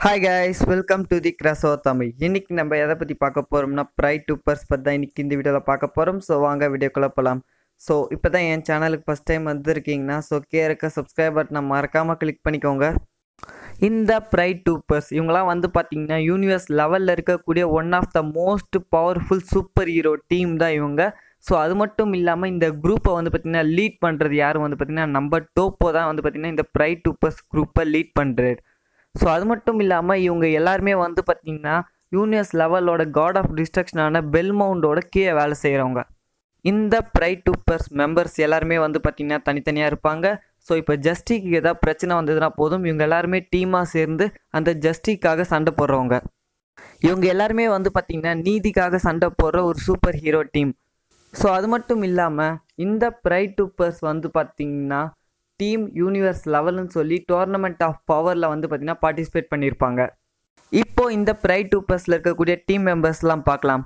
hi guys welcome to the கிரசோ தமிழ் இன்னைக்கு நம்ம எதை பற்றி பார்க்க போகிறோம்னா ப்ரைட் டூப்பர்ஸ் பற்றி தான் இன்னைக்கு இந்த வீடியோவில் பார்க்க போகிறோம் ஸோ வாங்க வீடியோக்குள்ளே போகலாம் ஸோ இப்போ தான் என் சேனலுக்கு ஃபஸ்ட் டைம் வந்திருக்கீங்கன்னா ஸோ கே இருக்க சப்ஸ்கிரைப் பட்டனை மறக்காமல் கிளிக் பண்ணிக்கோங்க இந்த ப்ரைட் டூப்பர்ஸ் இவங்களாம் வந்து பார்த்தீங்கன்னா யூனிவர்ஸ் லெவலில் இருக்கக்கூடிய one of the most powerful super hero team தான் இவங்க ஸோ அது மட்டும் இல்லாமல் இந்த குரூப்பை வந்து பார்த்திங்கன்னா லீட் பண்ணுறது யாரும் வந்து பார்த்திங்கன்னா நம்ம டோப்போ தான் வந்து பார்த்திங்கன்னா இந்த ப்ரைட் டூப்பர்ஸ் குரூப்பை லீட் பண்ணுறது ஸோ அது மட்டும் இல்லாமல் இவங்க எல்லாருமே வந்து பார்த்திங்கன்னா யூனிவர்ஸ் லெவலோட காட் ஆஃப் டிஸ்ட்ரக்ஷனான பெல்மவுண்டோட கீழே வேலை செய்கிறவங்க இந்த ப்ரைட் டூப்பர்ஸ் மெம்பர்ஸ் எல்லாருமே வந்து பார்த்திங்கன்னா தனித்தனியாக இருப்பாங்க ஸோ இப்போ ஜஸ்டிக்கு ஏதாவது பிரச்சனை வந்ததுன்னா போதும் இவங்க எல்லாருமே டீமாக சேர்ந்து அந்த ஜஸ்டிக்காக சண்டை போடுறவங்க இவங்க எல்லாருமே வந்து பார்த்திங்கன்னா நீதிக்காக சண்டை போடுற ஒரு சூப்பர் ஹீரோ டீம் ஸோ அது மட்டும் இல்லாமல் இந்த ப்ரைட் டூப்பர்ஸ் வந்து பார்த்திங்கன்னா டீம் யூனிவர்ஸ் லெவல்னு சொல்லி டோர்னமெண்ட் ஆஃப் பவரில் வந்து பார்த்திங்கன்னா பார்ட்டிசிபேட் பண்ணியிருப்பாங்க இப்போ இந்த ப்ரைட் டூப்பர்ஸில் இருக்கக்கூடிய டீம் மெம்பர்ஸ்லாம் பார்க்கலாம்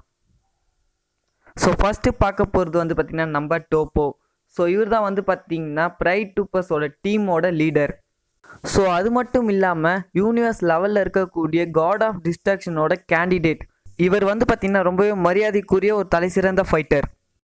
ஸோ ஃபஸ்ட்டு பார்க்க போகிறது வந்து பார்த்திங்கன்னா நம்பர் டோப்போ ஸோ இவர் தான் வந்து பார்த்திங்கன்னா ப்ரைட் டூப்பர்ஸோட டீமோட லீடர் ஸோ அது மட்டும் இல்லாமல் யூனிவர்ஸ் லெவலில் இருக்கக்கூடிய காட் ஆஃப் டிஸ்ட்ராக்ஷனோட கேண்டிடேட் இவர் வந்து பார்த்திங்கன்னா ரொம்பவே மரியாதைக்குரிய ஒரு தலை சிறந்த ஃபைட்டர்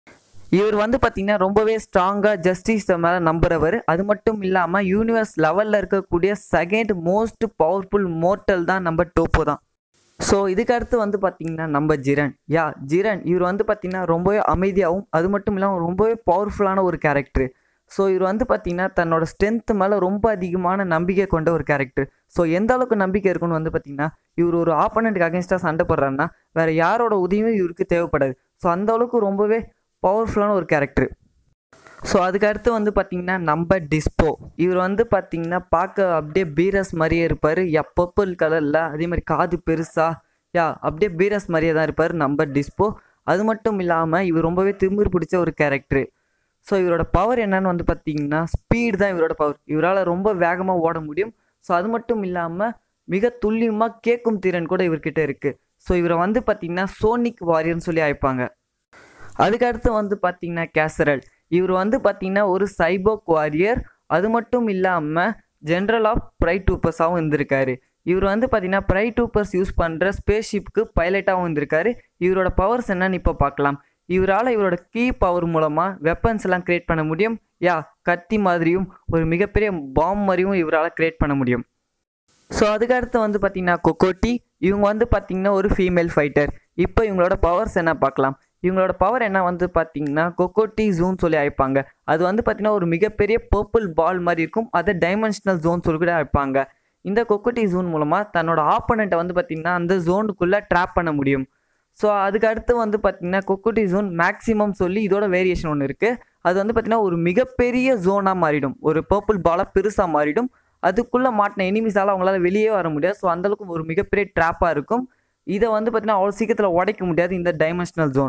இவர் வந்து பார்த்திங்கன்னா ரொம்பவே ஸ்ட்ராங்காக ஜஸ்டிஸ் மேலே நம்புறவர் அது மட்டும் இல்லாமல் யூனிவர்ஸ் லெவலில் இருக்கக்கூடிய செகண்ட் மோஸ்ட் பவர்ஃபுல் மோட்டல் தான் நம்ம டோப்போ தான் ஸோ இதுக்கு அடுத்து வந்து பார்த்திங்கன்னா நம்ம ஜிரன் யா ஜிரன் இவர் வந்து பார்த்திங்கன்னா ரொம்பவே அமைதியாகவும் அது மட்டும் இல்லாமல் ரொம்பவே பவர்ஃபுல்லான ஒரு கேரக்டர் ஸோ இவர் வந்து பார்த்திங்கன்னா தன்னோட ஸ்ட்ரென்த் மேலே ரொம்ப அதிகமான நம்பிக்கை கொண்ட ஒரு கேரக்டர் ஸோ எந்த அளவுக்கு நம்பிக்கை இருக்குன்னு வந்து பார்த்திங்கன்னா இவர் ஒரு ஆப்போனண்ட்டுக்கு அகேன்ஸ்டாக சண்டை போடுறாருன்னா வேறு யாரோட உதவியும் இவருக்கு தேவைப்படாது ஸோ அந்த அளவுக்கு ரொம்பவே பவர்ஃபுல்லான ஒரு கேரக்டர் ஸோ அதுக்கு அடுத்து வந்து பார்த்திங்கன்னா நம்ம டிஸ்போ இவர் வந்து பார்த்திங்கன்னா பார்க்க அப்படியே பீரஸ் மாதிரியே இருப்பார் யா பர்பிள் கலரில் அதே மாதிரி காது பெருசா யா அப்படியே பீரஸ் மாதிரியே தான் இருப்பார் நம்ம டிஸ்போ அது மட்டும் இல்லாமல் இவர் ரொம்பவே திமிர் பிடிச்ச ஒரு கேரக்டரு ஸோ இவரோட பவர் என்னன்னு வந்து பார்த்திங்கன்னா ஸ்பீடு தான் இவரோட பவர் இவரால் ரொம்ப வேகமாக ஓட முடியும் ஸோ அது மட்டும் இல்லாமல் மிக துல்லியமாக கேட்கும் திறன் கூட இவர்கிட்ட இருக்குது ஸோ இவரை வந்து பார்த்திங்கன்னா சோனிக் வாரியர்னு சொல்லி அழைப்பாங்க அதுக்கடுத்து வந்து பார்த்தீங்கன்னா கேசரல் இவர் வந்து பார்த்தீங்கன்னா ஒரு சைபோக் வாரியர் அது மட்டும் இல்லாமல் ஜென்ரல் ஆஃப் ப்ரைட் டூப்பர்ஸாகவும் இருந்திருக்காரு இவர் வந்து பார்த்தீங்கன்னா ப்ரைட் டூப்பர்ஸ் யூஸ் பண்ணுற ஸ்பேஸ் ஷிப்க்கு பைலட்டாகவும் இருந்திருக்காரு இவரோட பவர்ஸ் என்னன்னு இப்போ பார்க்கலாம் இவரால் இவரோட கீ பவர் மூலமாக வெப்பன்ஸ் எல்லாம் க்ரியேட் பண்ண முடியும் யா கத்தி மாதிரியும் ஒரு மிகப்பெரிய பாம் மாதிரியும் இவரால் க்ரியேட் பண்ண முடியும் ஸோ அதுக்கடுத்து வந்து பார்த்தீங்கன்னா கொக்கோட்டி இவங்க வந்து பார்த்தீங்கன்னா ஒரு ஃபீமேல் ஃபைட்டர் இப்போ இவங்களோட பவர்ஸ் என்ன பார்க்கலாம் இவங்களோட பவர் என்ன வந்து பார்த்தீங்கன்னா கொக்கோட்டி ஜோன் சொல்லி அழைப்பாங்க அது வந்து பார்த்தீங்கன்னா ஒரு மிகப்பெரிய பர்பிள் பால் மாதிரி இருக்கும் அதை டைமென்ஷனல் ஜோன் சொல்லி கூட அழைப்பாங்க இந்த கொக்கோட்டி ஜோன் மூலமாக தன்னோட ஆப்போனண்ட்டை வந்து பார்த்திங்கன்னா அந்த ஜோனுக்குள்ளே ட்ராப் பண்ண முடியும் ஸோ அதுக்கு அடுத்து வந்து பார்த்திங்கன்னா கொக்கோட்டி ஜோன் மேக்ஸிமம் சொல்லி இதோட வேரியேஷன் ஒன்று இருக்குது அது வந்து பார்த்திங்கன்னா ஒரு மிகப்பெரிய ஜோனாக மாறிடும் ஒரு பர்பிள் பாலாக பெருசாக மாறிடும் அதுக்குள்ளே மாட்டின எனிமிஸால் அவங்களால வெளியே வர முடியாது ஸோ அந்தளவுக்கு ஒரு மிகப்பெரிய ட்ராப்பாக இருக்கும் இதை வந்து பார்த்திங்கன்னா அவ்வளோ சீக்கிரத்தில் உடைக்க முடியாது இந்த டைமென்ஷனல் ஜோன்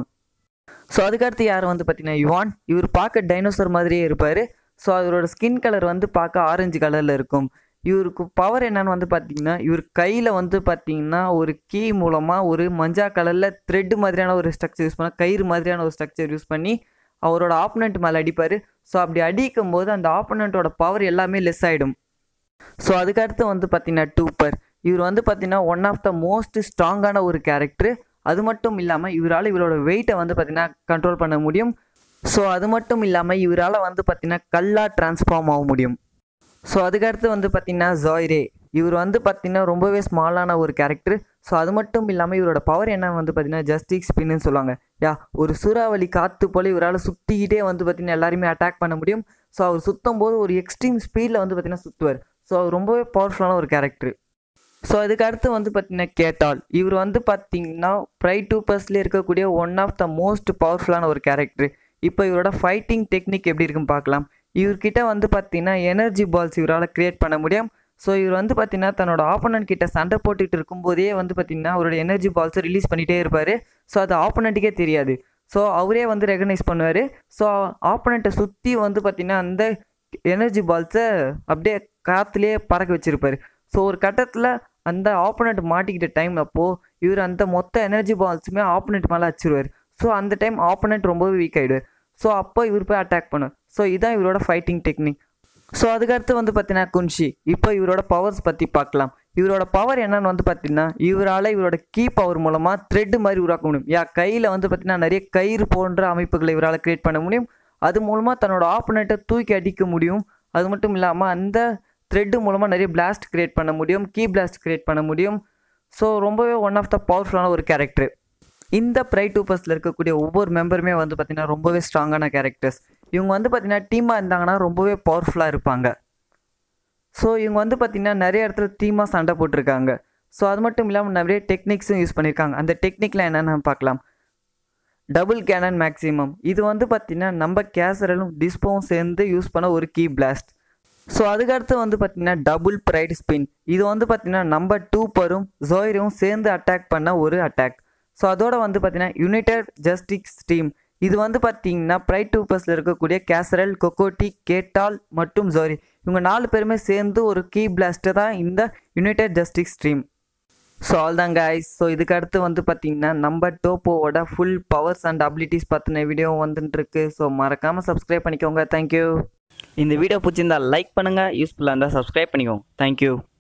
ஸோ அதுக்கடுத்து யார் வந்து பார்த்தீங்கன்னா யுவான் இவர் பார்க்க டைனோசர் மாதிரியே இருப்பார் ஸோ அவரோட ஸ்கின் கலர் வந்து பார்க்க ஆரஞ்சு கலரில் இருக்கும் இவருக்கு பவர் என்னன்னு வந்து பார்த்தீங்கன்னா இவர் கையில் வந்து பார்த்தீங்கன்னா ஒரு கீ மூலமாக ஒரு மஞ்சா கலரில் த்ரெட் மாதிரியான ஒரு ஸ்ட்ரக்சர் யூஸ் பண்ண கயிறு மாதிரியான ஒரு ஸ்ட்ரக்சர் யூஸ் பண்ணி அவரோட ஆப்போனண்ட் மேலே அடிப்பார் ஸோ அப்படி அடிக்கும் போது அந்த ஆப்போனண்ட்டோட பவர் எல்லாமே லெஸ் ஆகிடும் ஸோ அதுக்கடுத்து வந்து பார்த்தீங்கன்னா டூப்பர் இவர் வந்து பார்த்தீங்கன்னா ஒன் ஆஃப் த மோஸ்ட் ஸ்ட்ராங்கான ஒரு கேரக்டர் அது மட்டும் இல்லாமல் இவரால் இவரோட வெயிட்டை வந்து பார்த்திங்கன்னா கண்ட்ரோல் பண்ண முடியும் ஸோ அது மட்டும் இல்லாமல் இவரால் வந்து பார்த்திங்கன்னா கல்லாக ட்ரான்ஸ்ஃபார்ம் ஆக முடியும் ஸோ அதுக்கடுத்து வந்து பார்த்திங்கன்னா ஜாய்ரே இவர் வந்து பார்த்திங்கன்னா ரொம்பவே ஸ்மாலான ஒரு கேரக்டர் ஸோ அது மட்டும் இல்லாமல் இவரோட பவர் என்ன வந்து பார்த்திங்கன்னா ஜஸ்டிக் ஸ்பின்னு சொல்லுவாங்க யா ஒரு சூறாவளி காற்று போல் இவரால் சுற்றிக்கிட்டே வந்து பார்த்திங்கன்னா எல்லாருமே அட்டாக் பண்ண முடியும் ஸோ அவர் சுற்றும் போது ஒரு எக்ஸ்ட்ரீம் ஸ்பீடில் வந்து பார்த்திங்கன்னா சுற்றுவார் ஸோ அவர் ரொம்பவே பவர்ஃபுல்லான ஒரு கேரக்டர் ஸோ அதுக்கு அடுத்து வந்து பார்த்தீங்கன்னா கேட்டால் இவர் வந்து பார்த்தீங்கன்னா ப்ரைட் டூப்பர்ஸ்லேயே இருக்கக்கூடிய ஒன் ஆஃப் த மோஸ்ட் பவர்ஃபுல்லான ஒரு கேரக்டர் இப்போ இவரோட ஃபைட்டிங் டெக்னிக் எப்படி இருக்குன்னு பார்க்கலாம் இவர்கிட்ட வந்து பார்த்தீங்கன்னா எனர்ஜி பால்ஸ் இவரால் க்ரியேட் பண்ண முடியும் ஸோ இவர் வந்து பார்த்தீங்கன்னா தன்னோட ஆப்போனண்ட் கிட்ட சண்டை போட்டுக்கிட்டு இருக்கும்போதே வந்து பார்த்தீங்கன்னா அவரோட எனர்ஜி பால்ஸை ரிலீஸ் பண்ணிகிட்டே இருப்பார் ஸோ அது ஆப்போனண்ட்டுக்கே தெரியாது ஸோ அவரே வந்து ரெகனைஸ் பண்ணுவார் ஸோ ஆப்போனண்ட்டை சுற்றி வந்து பார்த்தீங்கன்னா அந்த எனர்ஜி பால்ஸை அப்படியே காற்றுலேயே பறக்க வச்சுருப்பார் ஸோ ஒரு கட்டத்தில் அந்த ஆப்போனண்ட் மாட்டிக்கிட்ட டைம் அப்போது இவர் அந்த மொத்த எனர்ஜி பால்ஸுமே ஆப்போனண்ட் மேலே அடிச்சிருவார் ஸோ அந்த டைம் ஆப்போனண்ட் ரொம்பவே வீக் ஆகிடுவார் ஸோ அப்போ இவர் போய் அட்டாக் பண்ணுவார் ஸோ இதுதான் இவரோட ஃபைட்டிங் டெக்னிக் ஸோ அதுக்கடுத்து வந்து பார்த்தீங்கன்னா குன்ஷி இப்போ இவரோட பவர்ஸ் பற்றி பார்க்கலாம் இவரோட பவர் என்னன்னு வந்து பார்த்தீங்கன்னா இவரால் இவரோட கீ பவர் மூலமாக த்ரெட் மாதிரி உருவாக்க முடியும் யா கையில் வந்து பார்த்தீங்கன்னா நிறைய கயிறு போன்ற அமைப்புகளை இவரால் கிரியேட் பண்ண முடியும் அது மூலமாக தன்னோட ஆப்போனண்ட்டை தூக்கி அடிக்க முடியும் அது மட்டும் இல்லாமல் அந்த த்ரெட்டு மூலமாக நிறைய பிளாஸ்ட் கிரியேட் பண்ண முடியும் கீ பிளாஸ்ட் கிரியேட் பண்ண முடியும் ஸோ ரொம்பவே ஒன் ஆஃப் த பவர்ஃபுல்லான ஒரு கேரக்டர் இந்த ப்ரை டூப்பர்ஸில் இருக்கக்கூடிய ஒவ்வொரு மெம்பருமே வந்து பார்த்திங்கன்னா ரொம்பவே ஸ்ட்ராங்கான கேரக்டர்ஸ் இவங்க வந்து பார்த்திங்கன்னா டீமாக இருந்தாங்கன்னா ரொம்பவே பவர்ஃபுல்லாக இருப்பாங்க ஸோ இவங்க வந்து பார்த்திங்கன்னா நிறைய இடத்துல டீமாக சண்டை போட்டிருக்காங்க ஸோ அது மட்டும் இல்லாமல் நிறைய டெக்னிக்ஸும் யூஸ் பண்ணியிருக்காங்க அந்த டெக்னிக்லாம் என்னென்னு பார்க்கலாம் டபுள் கேனன் மேக்ஸிமம் இது வந்து பார்த்திங்கன்னா நம்ம கேசரலும் டிஸ்போவும் சேர்ந்து யூஸ் பண்ண ஒரு கீ பிளாஸ்ட் ஸோ அதுக்கடுத்து வந்து பார்த்திங்கன்னா டபுள் ப்ரைட் ஸ்பின் இது வந்து பார்த்திங்கன்னா நம்ம டூப்பரும் ஜோயரும் சேர்ந்து அட்டாக் பண்ண ஒரு அட்டாக் ஸோ அதோட வந்து பார்த்திங்கன்னா யுனைடெட் ஜஸ்டிஸ் டீம் இது வந்து பார்த்திங்கன்னா ப்ரைட் டூப்பர்ஸில் இருக்கக்கூடிய கேசரல் கொக்கோட்டி கேட்டால் மற்றும் ஜோரி இவங்க நாலு பேருமே சேர்ந்து ஒரு கீ பிளாஸ்ட்டு தான் இந்த united justice team so all தான் கைஸ் ஸோ இதுக்கு அடுத்து வந்து பார்த்தீங்கன்னா நம்ம டோப்போவோட ஃபுல் பவர்ஸ் அண்ட் அபிலிட்டிஸ் பற்றின வீடியோ வந்துட்டு இருக்கு ஸோ மறக்காமல் சப்ஸ்கிரைப் பண்ணிக்கோங்க தேங்க்யூ இந்த வீடியோ பிடிச்சிருந்தா லைக் பண்ணுங்கள் யூஸ்ஃபுல்லாக இருந்தால் சப்ஸ்கிரைப் பண்ணிக்கோங்க தேங்க்யூ